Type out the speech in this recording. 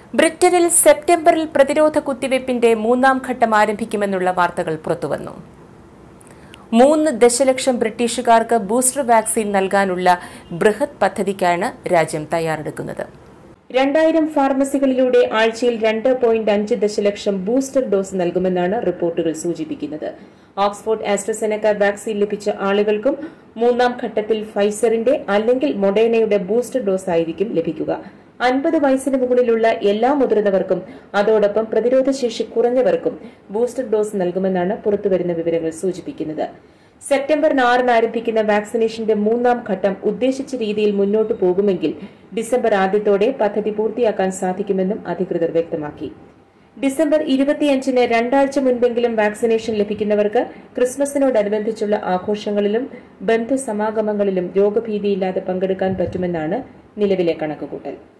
ബ്രിട്ടനിൽ സെപ്റ്റംബറിൽ പ്രതിരോധ കുത്തിവയ്പ്പിന്റെ മൂന്നാം ഘട്ടം ആരംഭിക്കുമെന്നുള്ള വാർത്തകൾ പുറത്തുവന്നു മൂന്ന് ദശലക്ഷം ബ്രിട്ടീഷുകാർക്ക് ബൂസ്റ്റർ വാക്സിൻ നൽകാനുള്ള ബൃഹത് പദ്ധതിക്കാണ് രാജ്യം തയ്യാറെടുക്കുന്നത് രണ്ടായിരം ഫാർമസികളിലൂടെ ആഴ്ചയിൽ രണ്ട് പോയിന്റ് അഞ്ച് ദശലക്ഷം ബൂസ്റ്റർ ഡോസ് നൽകുമെന്നാണ് റിപ്പോർട്ടുകൾ സൂചിപ്പിക്കുന്നത് ഓക്സ്ഫോർഡ് ആസ്ട്രസെനക്ക വാക്സിൻ ലഭിച്ച ആളുകൾക്കും മൂന്നാം ഘട്ടത്തിൽ ഫൈസറിന്റെ അല്ലെങ്കിൽ മൊഡേണയുടെ ബൂസ്റ്റർ ഡോസ് ആയിരിക്കും ലഭിക്കുക അൻപത് വയസ്സിന് മുകളിലുള്ള എല്ലാ മുതിർന്നവർക്കും അതോടൊപ്പം പ്രതിരോധശേഷി കുറഞ്ഞവർക്കും ബൂസ്റ്റർ ഡോസ് നൽകുമെന്നാണ് പുറത്തുവരുന്ന വിവരങ്ങൾ സൂചിപ്പിക്കുന്നത് സെപ്റ്റംബർ ആറിന് ആരംഭിക്കുന്ന വാക്സിനേഷന്റെ മൂന്നാം ഘട്ടം ഉദ്ദേശിച്ച രീതിയിൽ മുന്നോട്ടു പോകുമെങ്കിൽ ഡിസംബർ ആദ്യത്തോടെ പദ്ധതി പൂർത്തിയാക്കാൻ സാധിക്കുമെന്നും അധികൃതർ വ്യക്തമാക്കി ഡിസംബർ ഇരുപത്തിയഞ്ചിന് രണ്ടാഴ്ച മുൻപെങ്കിലും വാക്സിനേഷൻ ലഭിക്കുന്നവർക്ക് ക്രിസ്മസിനോടനുബന്ധിച്ചുള്ള ആഘോഷങ്ങളിലും ബന്ധുസമാഗമങ്ങളിലും രോഗഭീതിയില്ലാതെ പങ്കെടുക്കാൻ പറ്റുമെന്നാണ് നിലവിലെ കണക്കുകൂട്ടൽ